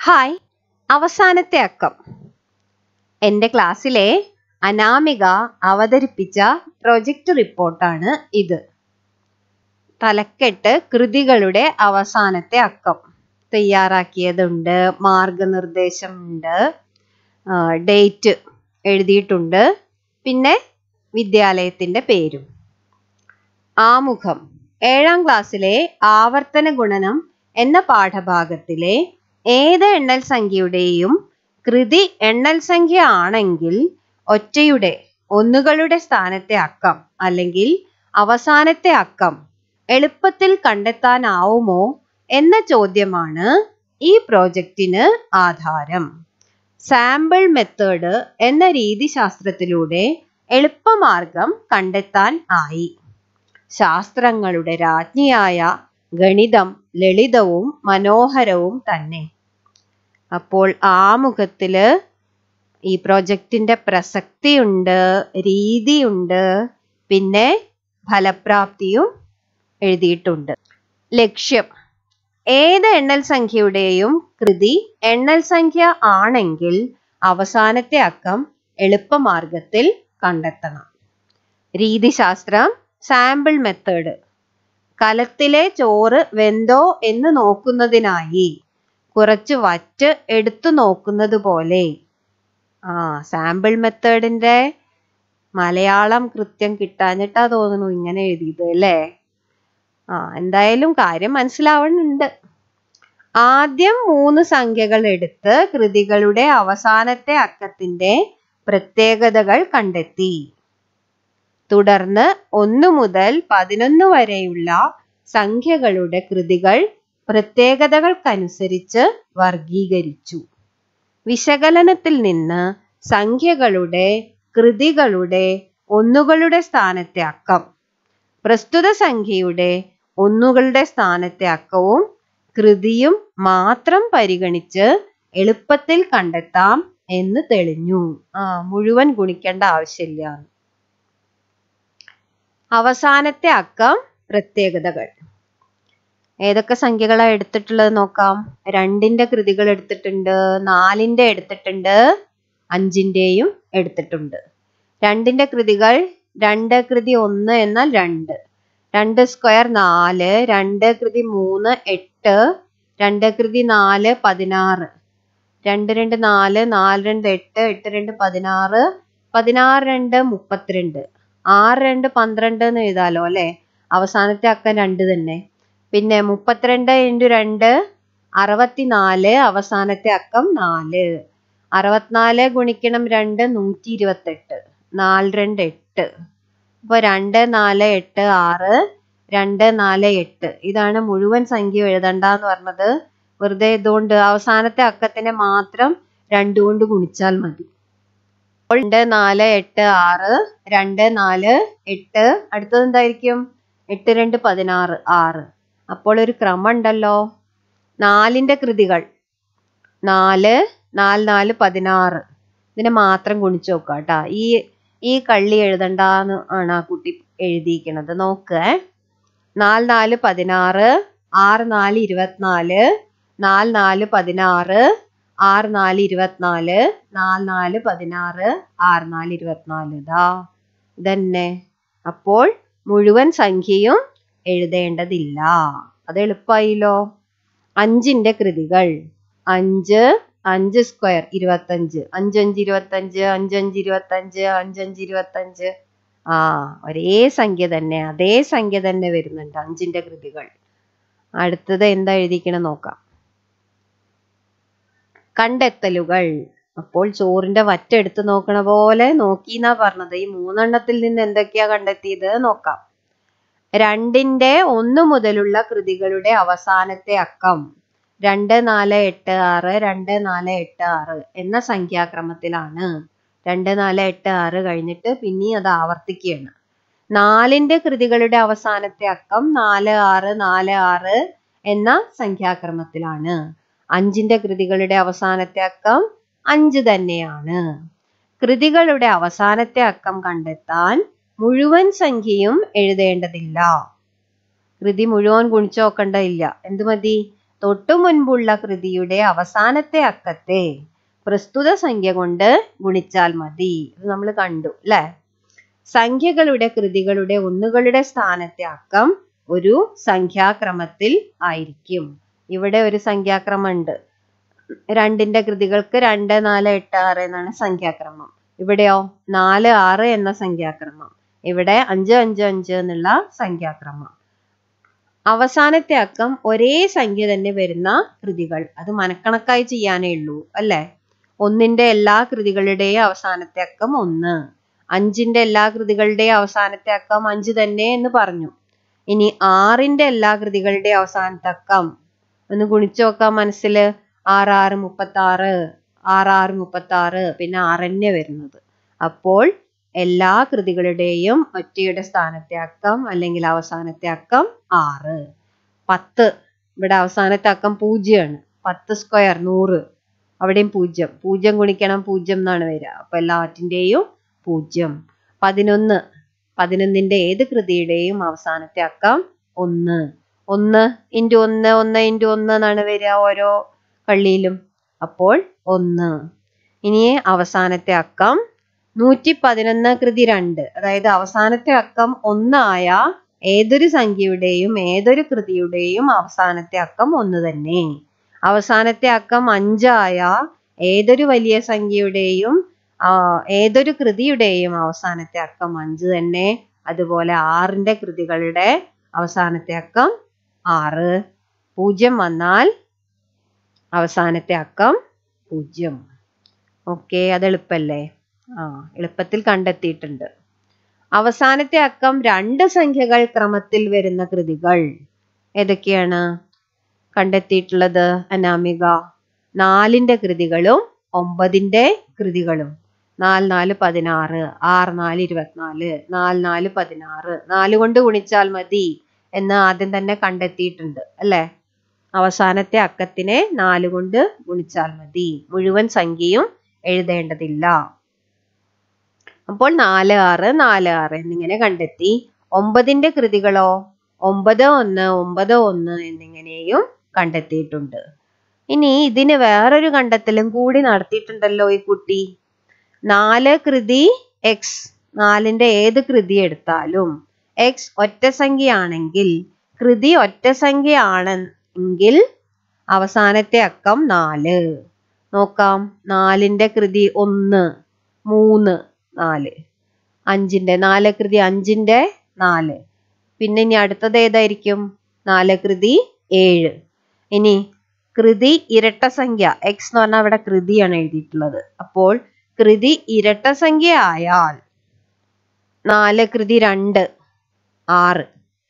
hi അവസാനത്തെ അക്കം എൻ്റെ ക്ലാസ്സിലെ അനാമിക അവതരിപ്പിച്ച പ്രൊജക്റ്റ് റിപ്പോർട്ടാണ് ഇത് തലക്കെട്ട് കൃതികളുടെ അവസാനത്തെ അക്കം തയ്യാറാക്കിയതുണ്ട് മാർഗനിർദ്ദേശമുണ്ട് ഡേറ്റ് എഴുതിയിട്ടുണ്ട് പിന്നെ വിദ്യാലയത്തിൻ്റെ പേരും ആമുഖം ഏഴാം ക്ലാസ്സിലെ ആവർത്തന ഗുണനം എന്ന പാഠഭാഗത്തിലെ ഏത് എണ്ണൽ സംഖ്യയുടെയും കൃതി എണ്ണൽ സംഖ്യ ആണെങ്കിൽ ഒറ്റയുടെ ഒന്നുകളുടെ സ്ഥാനത്തെ അക്കം അല്ലെങ്കിൽ അവസാനത്തെ അക്കം എളുപ്പത്തിൽ കണ്ടെത്താനാവുമോ എന്ന ചോദ്യമാണ് ഈ പ്രോജക്റ്റിന് ആധാരം സാമ്പിൾ മെത്തേഡ് എന്ന രീതിശാസ്ത്രത്തിലൂടെ എളുപ്പമാർഗം കണ്ടെത്താൻ ആയി ശാസ്ത്രങ്ങളുടെ രാജ്ഞിയായ ഗണിതം ലളിതവും മനോഹരവും തന്നെ അപ്പോൾ ആമുഖത്തില് ഈ പ്രൊജക്റ്റിന്റെ പ്രസക്തിയുണ്ട് രീതിയുണ്ട് പിന്നെ ഫലപ്രാപ്തിയും എഴുതിയിട്ടുണ്ട് ലക്ഷ്യം ഏത് എണ്ണൽ സംഖ്യയുടെയും കൃതി എണ്ണൽ സംഖ്യ ആണെങ്കിൽ അവസാനത്തെ അക്കം എളുപ്പമാർഗത്തിൽ കണ്ടെത്തണം രീതിശാസ്ത്രം സാമ്പിൾ മെത്തേഡ് കലത്തിലെ ചോറ് വെന്തോ എന്ന് നോക്കുന്നതിനായി കുറച്ച് വറ്റ് എടുത്തു നോക്കുന്നത് പോലെ ആ സാമ്പിൾ മെത്തേഡിന്റെ മലയാളം കൃത്യം കിട്ടാഞ്ഞിട്ടാ തോന്നുന്നു ഇങ്ങനെ എഴുതിയത് അല്ലേ ആ എന്തായാലും കാര്യം മനസ്സിലാവുന്നുണ്ട് ആദ്യം മൂന്ന് സംഖ്യകൾ എടുത്ത് കൃതികളുടെ അവസാനത്തെ അക്കത്തിന്റെ പ്രത്യേകതകൾ കണ്ടെത്തി തുടർന്ന് ഒന്നു മുതൽ പതിനൊന്ന് വരെയുള്ള സംഖ്യകളുടെ കൃതികൾ പ്രത്യേകതകൾക്കനുസരിച്ച് വർഗീകരിച്ചു വിശകലനത്തിൽ നിന്ന് സംഖ്യകളുടെ കൃതികളുടെ ഒന്നുകളുടെ സ്ഥാനത്തെ അക്കം പ്രസ്തുത സംഖ്യയുടെ ഒന്നുകളുടെ സ്ഥാനത്തെ അക്കവും കൃതിയും മാത്രം പരിഗണിച്ച് എളുപ്പത്തിൽ കണ്ടെത്താം എന്ന് തെളിഞ്ഞു ആ മുഴുവൻ ഗുണിക്കേണ്ട ആവശ്യമില്ല അവസാനത്തെ അക്കം പ്രത്യേകതകൾ ഏതൊക്കെ സംഖ്യകളാണ് എടുത്തിട്ടുള്ളത് നോക്കാം രണ്ടിന്റെ കൃതികൾ എടുത്തിട്ടുണ്ട് നാലിന്റെ എടുത്തിട്ടുണ്ട് അഞ്ചിന്റെയും എടുത്തിട്ടുണ്ട് രണ്ടിന്റെ കൃതികൾ രണ്ട് കൃതി ഒന്ന് എന്നാൽ രണ്ട് രണ്ട് സ്ക്വയർ നാല് രണ്ട് കൃതി മൂന്ന് എട്ട് രണ്ട് കൃതി നാല് പതിനാറ് രണ്ട് രണ്ട് നാല് നാല് രണ്ട് എട്ട് എട്ട് രണ്ട് പതിനാറ് പതിനാറ് രണ്ട് മുപ്പത്തിരണ്ട് ആറ് രണ്ട് പന്ത്രണ്ട് എന്ന് എഴുതാലോ അല്ലെ അവസാനത്തെ അക്കം രണ്ട് തന്നെ പിന്നെ മുപ്പത്തിരണ്ട് ഇൻറ്റു രണ്ട് അറുപത്തിനാല് അവസാനത്തെ അക്കം നാല് അറുപത്തിനാല് ഗുണിക്കണം രണ്ട് നൂറ്റി ഇരുപത്തെട്ട് നാല് രണ്ട് എട്ട് അപ്പോൾ രണ്ട് നാല് എട്ട് ആറ് രണ്ട് നാല് എട്ട് ഇതാണ് മുഴുവൻ സംഖ്യ എഴുതണ്ടെന്ന് പറഞ്ഞത് വെറുതെ ഇതുകൊണ്ട് അവസാനത്തെ അക്കത്തിനെ മാത്രം രണ്ട് കൊണ്ട് ഗുണിച്ചാൽ മതി രണ്ട് നാല് എട്ട് ആറ് രണ്ട് നാല് എട്ട് അടുത്തത് എന്തായിരിക്കും എട്ട് രണ്ട് പതിനാറ് ആറ് അപ്പോൾ ഒരു ക്രമം ഉണ്ടല്ലോ നാലിന്റെ കൃതികൾ നാല് നാല് നാല് പതിനാറ് ഇതിനെ മാത്രം ഗുണിച്ചു നോക്കുക കേട്ടാ ഈ ഈ കള്ളി എഴുതണ്ടാന്ന് ആണ് ആ കുട്ടി എഴുതിയിരിക്കണത് നോക്ക് നാല് നാല് പതിനാറ് ആറ് നാല് ഇരുപത്തിനാല് നാല് നാല് പതിനാറ് ആറ് നാല് ഇരുപത്തിനാല് നാല് നാല് പതിനാറ് ആറ് നാല് ഇരുപത്തിനാല് ഇതാ ഇതന്നെ അപ്പോൾ മുഴുവൻ സംഖ്യയും എഴുതേണ്ടതില്ല അത് എളുപ്പമായില്ലോ അഞ്ചിന്റെ കൃതികൾ അഞ്ച് അഞ്ച് സ്ക്വയർ ഇരുപത്തഞ്ച് അഞ്ചഞ്ച് ഇരുപത്തഞ്ച് അഞ്ചഞ്ച് ഇരുപത്തഞ്ച് അഞ്ചഞ്ച് ഇരുപത്തഞ്ച് ആ ഒരേ സംഖ്യ തന്നെ അതേ സംഖ്യ തന്നെ വരുന്നുണ്ട് അഞ്ചിന്റെ കൃതികൾ അടുത്തത് എന്താ എഴുതിക്കണം നോക്കാം കണ്ടെത്തലുകൾ അപ്പോൾ ചോറിന്റെ വറ്റെടുത്ത് നോക്കണ പോലെ നോക്കിന്നാ പറഞ്ഞത് ഈ മൂന്നെണ്ണത്തിൽ നിന്ന് എന്തൊക്കെയാ കണ്ടെത്തിയത് നോക്കാം രണ്ടിന്റെ ഒന്ന് മുതലുള്ള കൃതികളുടെ അവസാനത്തെ അക്കം രണ്ട് നാല് എട്ട് ആറ് രണ്ട് നാല് എട്ട് ആറ് എന്ന സംഖ്യാക്രമത്തിലാണ് രണ്ട് നാല് എട്ട് ആറ് കഴിഞ്ഞിട്ട് പിന്നെയും അത് ആവർത്തിക്കുകയാണ് നാലിന്റെ കൃതികളുടെ അവസാനത്തെ അക്കം നാല് ആറ് നാല് ആറ് എന്ന സംഖ്യാക്രമത്തിലാണ് അഞ്ചിന്റെ കൃതികളുടെ അവസാനത്തെ അക്കം അഞ്ച് തന്നെയാണ് കൃതികളുടെ അവസാനത്തെ അക്കം കണ്ടെത്താൻ മുഴുവൻ സംഖ്യയും എഴുതേണ്ടതില്ല കൃതി മുഴുവൻ ഗുണിച്ചു നോക്കേണ്ടതില്ല എന്ത് മതി തൊട്ടു മുൻപുള്ള കൃതിയുടെ അവസാനത്തെ അക്കത്തെ പ്രസ്തുത സംഖ്യ കൊണ്ട് ഗുണിച്ചാൽ മതി ഇത് നമ്മൾ കണ്ടു അല്ലെ സംഖ്യകളുടെ കൃതികളുടെ ഒന്നുകളുടെ സ്ഥാനത്തെ അക്കം ഒരു സംഖ്യാക്രമത്തിൽ ആയിരിക്കും ഇവിടെ ഒരു സംഖ്യാക്രമം ഉണ്ട് രണ്ടിന്റെ കൃതികൾക്ക് രണ്ട് നാല് എട്ട് ആറ് എന്നാണ് സംഖ്യാക്രമം ഇവിടെയോ നാല് ആറ് എന്ന സംഖ്യാക്രമം ഇവിടെ അഞ്ച് അഞ്ച് അഞ്ച് എന്നുള്ള സംഖ്യാക്രമം അവസാനത്തെ അക്കം ഒരേ സംഖ്യ തന്നെ വരുന്ന കൃതികൾ അത് മനക്കണക്കായി ചെയ്യാനേ ഉള്ളൂ അല്ലെ ഒന്നിന്റെ എല്ലാ കൃതികളുടെയും അവസാനത്തെ അക്കം ഒന്ന് അഞ്ചിന്റെ എല്ലാ കൃതികളുടെയും അവസാനത്തെ അക്കം അഞ്ച് തന്നെ എന്ന് പറഞ്ഞു ഇനി ആറിന്റെ എല്ലാ കൃതികളുടെയും അവസാനത്തെ അക്കം ഒന്ന് ഗുണിച്ചു നോക്കാം മനസ്സിൽ ആറ് ആറ് മുപ്പത്തി ആറ് ആറ് ആറ് മുപ്പത്തി ആറ് പിന്നെ ആറന്നെ വരുന്നത് അപ്പോൾ എല്ലാ കൃതികളുടെയും ഒറ്റയുടെ സ്ഥാനത്തെ അക്കം അല്ലെങ്കിൽ അവസാനത്തെ അക്കം ആറ് പത്ത് ഇവിടെ അവസാനത്തെ അക്കം പൂജ്യമാണ് പത്ത് സ്ക്വയർ നൂറ് അവിടെയും പൂജ്യം പൂജ്യം ഗുണിക്കണം പൂജ്യം എന്നാണ് വരിക അപ്പൊ എല്ലാറ്റിൻ്റെയും പൂജ്യം പതിനൊന്ന് പതിനൊന്നിന്റെ ഏത് കൃതിയുടെയും അവസാനത്തെ അക്കം ഒന്ന് ഒന്ന് ഇൻറ്റു ഒന്ന് ഒന്ന് ഇൻറ്റു ഒന്ന് എന്നാണ് വരിക ഓരോ കള്ളിയിലും അപ്പോൾ ഒന്ന് ഇനി അവസാനത്തെ അക്കം നൂറ്റി പതിനൊന്ന് കൃതി രണ്ട് അതായത് അവസാനത്തെ അക്കം ഒന്നായ ഏതൊരു സംഖ്യയുടെയും ഏതൊരു കൃതിയുടെയും അവസാനത്തെ അക്കം ഒന്ന് തന്നെ അവസാനത്തെ അക്കം അഞ്ചായ ഏതൊരു വലിയ സംഖ്യയുടെയും ആ, ഏതൊരു കൃതിയുടെയും അവസാനത്തെ അക്കം അഞ്ച് തന്നെ അതുപോലെ ആറിന്റെ കൃതികളുടെ അവസാനത്തെ അക്കം ആറ് പൂജ്യം വന്നാൽ അവസാനത്തെ അക്കം പൂജ്യം ഓക്കെ അത് എളുപ്പല്ലേ ആ എളുപ്പത്തിൽ കണ്ടെത്തിയിട്ടുണ്ട് അവസാനത്തെ അക്കം രണ്ട് സംഖ്യകൾ ക്രമത്തിൽ വരുന്ന കൃതികൾ ഏതൊക്കെയാണ് കണ്ടെത്തിയിട്ടുള്ളത് അനാമിക നാലിന്റെ കൃതികളും ഒമ്പതിന്റെ കൃതികളും നാല് നാല് പതിനാറ് ആറ് നാല് ഇരുപത്തിനാല് നാല് നാല് പതിനാറ് നാല് കൊണ്ട് ഗുണിച്ചാൽ മതി എന്ന് ആദ്യം തന്നെ കണ്ടെത്തിയിട്ടുണ്ട് അല്ലേ അവസാനത്തെ അക്കത്തിനെ നാല് കൊണ്ട് ഗുണിച്ചാൽ മതി മുഴുവൻ സംഖ്യയും എഴുതേണ്ടതില്ല അപ്പോൾ നാല് ആറ് നാല് ആറ് എന്നിങ്ങനെ കണ്ടെത്തി ഒമ്പതിന്റെ കൃതികളോ ഒമ്പത് ഒന്ന് ഒമ്പത് ഒന്ന് എന്നിങ്ങനെയും കണ്ടെത്തിയിട്ടുണ്ട് ഇനി ഇതിന് വേറൊരു കണ്ടെത്തലും കൂടി നടത്തിയിട്ടുണ്ടല്ലോ ഈ കുട്ടി നാല് കൃതി എക്സ് നാലിന്റെ ഏത് കൃതി എടുത്താലും എക്സ് ഒറ്റ സംഖ്യയാണെങ്കിൽ കൃതി ഒറ്റ സംഖ്യയാണെങ്കിൽ അവസാനത്തെ അക്കം നാല് നോക്കാം നാലിന്റെ കൃതി ഒന്ന് മൂന്ന് നാല് അഞ്ചിന്റെ നാല് കൃതി അഞ്ചിന്റെ നാല് പിന്നെ ഇനി അടുത്തത് ഏതായിരിക്കും നാല് കൃതി ഏഴ് ഇനി കൃതി ഇരട്ട സംഖ്യ എക്സ് എന്ന് പറഞ്ഞാൽ അവിടെ കൃതിയാണ് എഴുതിയിട്ടുള്ളത് അപ്പോൾ കൃതി ഇരട്ട സംഖ്യ ആയാൽ നാല് കൃതി രണ്ട് ആറ്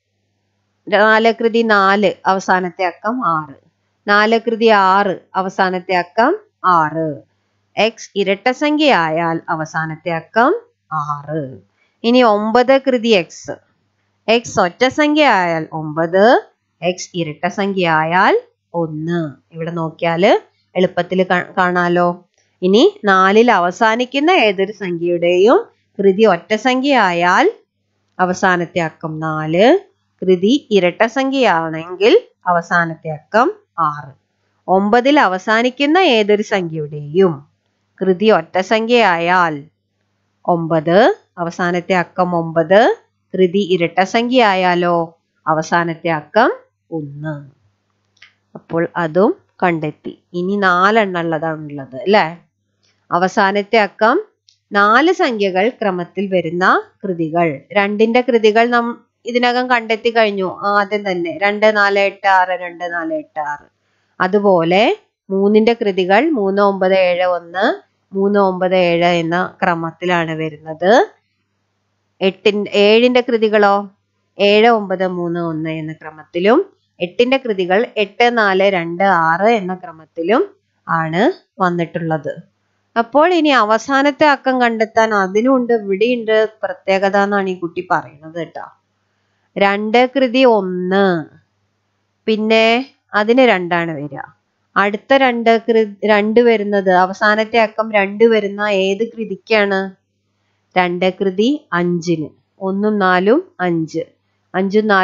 നാല് കൃതി നാല് അവസാനത്തെ അക്കം ആറ് നാല് കൃതി ആറ് അവസാനത്തെ അക്കം ആറ് എക്സ് ഇരട്ട സംഖ്യ ആയാൽ അവസാനത്തെ അക്കം ആറ് ഇനി ഒമ്പത് കൃതി എക്സ് എക്സ് ഒറ്റ സംഖ്യ ആയാൽ ഒമ്പത് എക്സ് ഇരട്ട സംഖ്യ ആയാൽ ഒന്ന് ഇവിടെ നോക്കിയാല് എളുപ്പത്തിൽ കാണാലോ ഇനി നാലിൽ അവസാനിക്കുന്ന ഏതൊരു സംഖ്യയുടെയും കൃതി ഒറ്റ സംഖ്യ ആയാൽ അവസാനത്തെ അക്കം നാല് കൃതി ഇരട്ട സംഖ്യയാണെങ്കിൽ അവസാനത്തെ അക്കം ആറ് ഒമ്പതിൽ അവസാനിക്കുന്ന ഏതൊരു സംഖ്യയുടെയും കൃതി ഒറ്റ സംഖ്യയായാൽ ഒമ്പത് അവസാനത്തെ അക്കം ഒമ്പത് കൃതി ഇരട്ട സംഖ്യ ആയാലോ അവസാനത്തെ അക്കം ഒന്ന് അപ്പോൾ അതും കണ്ടെത്തി ഇനി നാലെണ്ണം ഉള്ളതാണുള്ളത് അല്ലേ അവസാനത്തെ അക്കം നാല് സംഖ്യകൾ ക്രമത്തിൽ വരുന്ന കൃതികൾ രണ്ടിന്റെ കൃതികൾ നം ഇതിനകം കണ്ടെത്തി കഴിഞ്ഞു ആദ്യം തന്നെ രണ്ട് നാല് എട്ട് ആറ് രണ്ട് നാല് എട്ട് ആറ് അതുപോലെ മൂന്നിന്റെ കൃതികൾ മൂന്ന് ഒമ്പത് ഏഴ് ഒന്ന് മൂന്ന് ഒമ്പത് ഏഴ് എന്ന ക്രമത്തിലാണ് വരുന്നത് എട്ടിന്റെ ഏഴിന്റെ കൃതികളോ ഏഴ് ഒമ്പത് മൂന്ന് ഒന്ന് എന്ന ക്രമത്തിലും എട്ടിന്റെ കൃതികൾ എട്ട് നാല് രണ്ട് ആറ് എന്ന ക്രമത്തിലും ആണ് വന്നിട്ടുള്ളത് അപ്പോൾ ഇനി അവസാനത്തെ അക്കം കണ്ടെത്താൻ അതിനുണ്ട് ഇവിടെയുണ്ട് പ്രത്യേകത എന്നാണ് ഈ കുട്ടി പറയുന്നത് കേട്ടോ രണ്ട് കൃതി ഒന്ന് പിന്നെ അതിന് രണ്ടാണ് വരിക അടുത്ത രണ്ട് കൃ രണ്ട് വരുന്നത് അവസാനത്തെ അക്കം രണ്ട് വരുന്ന ഏത് കൃതിക്കാണ് രണ്ട് കൃതി അഞ്ചിന് ഒന്നും നാലും അഞ്ച് അഞ്ചും നാലും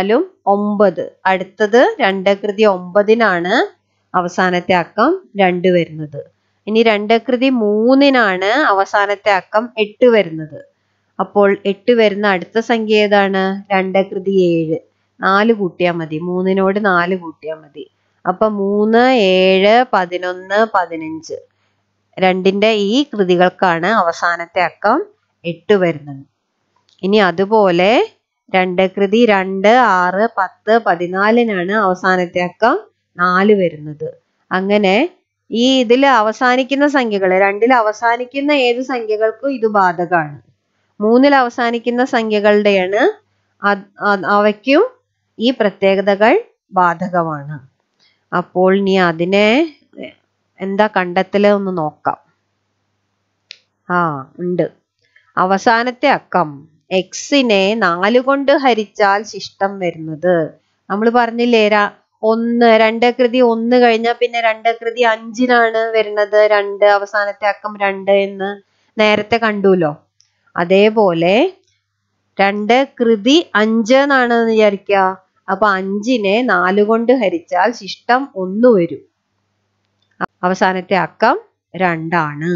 ഒമ്പത് അടുത്തത് രണ്ടകൃതി ഒമ്പതിനാണ് അവസാനത്തെ അക്കം രണ്ട് വരുന്നത് ഇനി രണ്ടകൃതി മൂന്നിനാണ് അവസാനത്തെ അക്കം എട്ട് വരുന്നത് അപ്പോൾ എട്ട് വരുന്ന അടുത്ത സംഖ്യ ഏതാണ് രണ്ടകൃതി ഏഴ് നാല് കൂട്ടിയാൽ മതി മൂന്നിനോട് നാല് കൂട്ടിയാൽ മതി അപ്പൊ മൂന്ന് ഏഴ് പതിനൊന്ന് പതിനഞ്ച് രണ്ടിന്റെ ഈ കൃതികൾക്കാണ് അവസാനത്തെ അക്കം എട്ട് വരുന്നത് ഇനി അതുപോലെ രണ്ട് കൃതി രണ്ട് ആറ് പത്ത് പതിനാലിനാണ് അവസാനത്തെ അക്കം നാല് വരുന്നത് അങ്ങനെ ഈ ഇതിൽ അവസാനിക്കുന്ന സംഖ്യകൾ രണ്ടിൽ അവസാനിക്കുന്ന ഏത് സംഖ്യകൾക്കും ഇത് ബാധകമാണ് മൂന്നിൽ അവസാനിക്കുന്ന സംഖ്യകളുടെയാണ് അത് അത് അവയ്ക്കും ഈ പ്രത്യേകതകൾ ബാധകമാണ് അപ്പോൾ നീ അതിനെ എന്താ കണ്ടെത്തല് ഒന്ന് നോക്കാം ആ ഉണ്ട് അവസാനത്തെ അക്കം എക്സിനെ നാല് കൊണ്ട് ഹരിച്ചാൽ ശിഷ്ടം വരുന്നത് നമ്മൾ പറഞ്ഞില്ലേ ര- ഒന്ന് രണ്ടകൃതി ഒന്ന് കഴിഞ്ഞാൽ പിന്നെ രണ്ടകൃതി അഞ്ചിനാണ് വരുന്നത് രണ്ട് അവസാനത്തെ അക്കം രണ്ട് എന്ന് നേരത്തെ കണ്ടുല്ലോ അതേപോലെ രണ്ട് കൃതി അഞ്ച് എന്നാണ് വിചാരിക്കുക അപ്പൊ അഞ്ചിനെ നാല് കൊണ്ട് ഹരിച്ചാൽ ശിഷ്ടം ഒന്ന് വരും അവസാനത്തെ അക്കം രണ്ടാണ്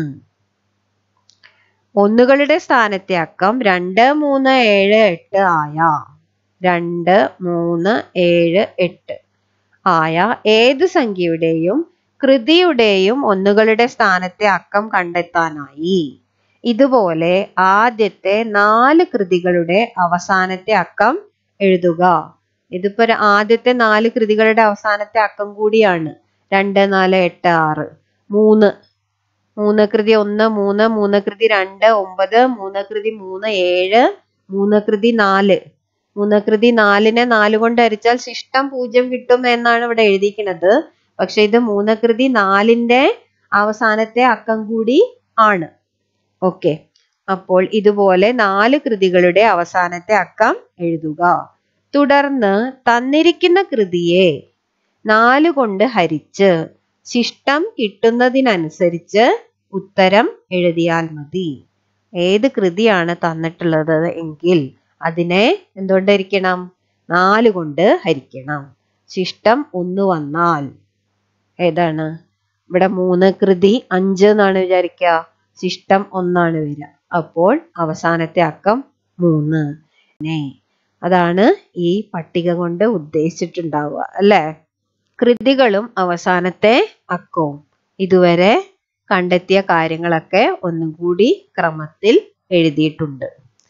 ഒന്നുകളുടെ സ്ഥാനത്തെ അക്കം രണ്ട് മൂന്ന് ഏഴ് എട്ട് ആയ രണ്ട് മൂന്ന് ഏഴ് എട്ട് ആയ ഏത് സംഖ്യയുടെയും കൃതിയുടെയും ഒന്നുകളുടെ സ്ഥാനത്തെ അക്കം കണ്ടെത്താനായി ഇതുപോലെ ആദ്യത്തെ നാല് കൃതികളുടെ അവസാനത്തെ അക്കം എഴുതുക ഇതിപ്പോ ര- ആദ്യത്തെ നാല് കൃതികളുടെ അവസാനത്തെ അക്കം കൂടിയാണ് രണ്ട് നാല് എട്ട് ആറ് മൂന്ന് മൂന്ന് കൃതി ഒന്ന് മൂന്ന് മൂന്ന് കൃതി രണ്ട് ഒമ്പത് മൂന്ന് കൃതി മൂന്ന് ഏഴ് മൂന്ന് കൃതി നാല് മൂന്ന് കൃതി നാലിനെ നാല് കൊണ്ട് ഹരിച്ചാൽ ശിഷ്ടം പൂജ്യം കിട്ടും എന്നാണ് ഇവിടെ എഴുതിയിരിക്കുന്നത് പക്ഷെ ഇത് മൂന്ന് കൃതി നാലിന്റെ അവസാനത്തെ അക്കം കൂടി ആണ് ഓക്കെ അപ്പോൾ ഇതുപോലെ നാല് കൃതികളുടെ അവസാനത്തെ അക്കം എഴുതുക തുടർന്ന് തന്നിരിക്കുന്ന കൃതിയെ നാല് കൊണ്ട് ഹരിച്ച് ശിഷ്ടം കിട്ടുന്നതിനനുസരിച്ച് ഉത്തരം എഴുതിയാൽ മതി ഏത് കൃതിയാണ് തന്നിട്ടുള്ളത് എങ്കിൽ അതിനെ എന്തുകൊണ്ട് ഹരിക്കണം നാല് കൊണ്ട് ഹരിക്കണം ശിഷ്ടം ഒന്ന് വന്നാൽ ഏതാണ് ഇവിടെ മൂന്ന് കൃതി അഞ്ച് എന്നാണ് വിചാരിക്കുക ശിഷ്ടം ഒന്നാണ് വരിക അപ്പോൾ അവസാനത്തെ അക്കം മൂന്ന് നെ അതാണ് ഈ പട്ടിക കൊണ്ട് ഉദ്ദേശിച്ചിട്ടുണ്ടാവുക അല്ലേ കൃതികളും അവസാനത്തെ അക്കവും ഇതുവരെ കണ്ടെത്തിയ കാര്യങ്ങളൊക്കെ ഒന്നും കൂടി ക്രമത്തിൽ എഴുതിയിട്ടുണ്ട്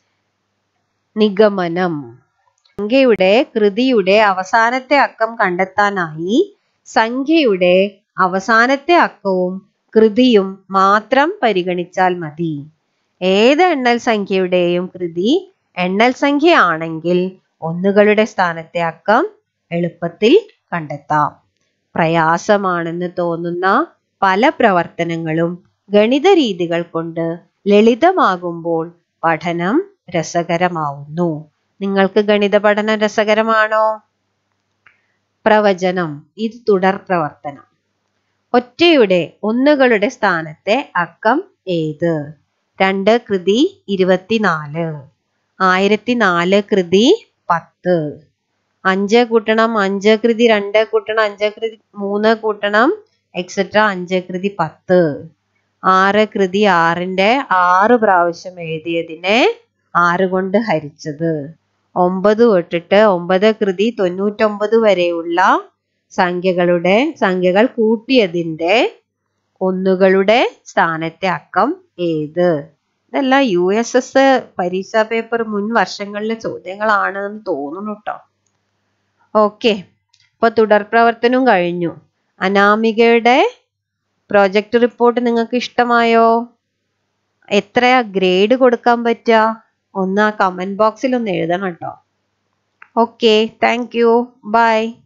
നിഗമനം സംഖ്യയുടെ കൃതിയുടെ അവസാനത്തെ അക്കം കണ്ടെത്താനായി സംഖ്യയുടെ അവസാനത്തെ അക്കവും കൃതിയും മാത്രം പരിഗണിച്ചാൽ മതി ഏത് എണ്ണൽ സംഖ്യയുടെയും കൃതി എണ്ണൽ സംഖ്യ ആണെങ്കിൽ ഒന്നുകളുടെ സ്ഥാനത്തെ അക്കം എളുപ്പത്തിൽ കണ്ടെത്താം പ്രയാസമാണെന്ന് തോന്നുന്ന പല പ്രവർത്തനങ്ങളും ഗണിത രീതികൾ കൊണ്ട് ലളിതമാകുമ്പോൾ പഠനം രസകരമാവുന്നു നിങ്ങൾക്ക് ഗണിത പഠനം രസകരമാണോ പ്രവചനം ഇത് തുടർ പ്രവർത്തനം ഒറ്റയുടെ ഒന്നുകളുടെ സ്ഥാനത്തെ അക്കം ഏത് രണ്ട് കൃതി ഇരുപത്തിനാല് ആയിരത്തി നാല് കൃതി പത്ത് അഞ്ച് കൂട്ടണം അഞ്ച് കൃതി രണ്ട് കൂട്ടണം അഞ്ച് കൃതി മൂന്ന് കൂട്ടണം എക്സെട്ര അഞ്ച് കൃതി പത്ത് ആറ് കൃതി ആറിന്റെ ആറ് പ്രാവശ്യം എഴുതിയതിനെ ആറ് കൊണ്ട് ഹരിച്ചത് ഒമ്പത് തൊട്ടിട്ട് ഒമ്പത് കൃതി തൊണ്ണൂറ്റൊമ്പത് വരെയുള്ള സംഖ്യകളുടെ സംഖ്യകൾ കൂട്ടിയതിന്റെ ഒന്നുകളുടെ സ്ഥാനത്തെ അക്കം ഏത് ഇതെല്ലാം യു എസ് എസ് പരീക്ഷാ പേപ്പർ മുൻ വർഷങ്ങളിലെ ചോദ്യങ്ങളാണ് എന്ന് തോന്നുന്നു കേട്ടോ ഓക്കെ ഇപ്പൊ തുടർ പ്രവർത്തനം കഴിഞ്ഞു അനാമികയുടെ പ്രോജക്റ്റ് റിപ്പോർട്ട് നിങ്ങൾക്ക് ഇഷ്ടമായോ എത്രയാ ഗ്രേഡ് കൊടുക്കാൻ പറ്റുക ഒന്ന് ആ കമന്റ് ബോക്സിൽ ഒന്ന് എഴുതണം കേട്ടോ ഓക്കെ താങ്ക് യു ബൈ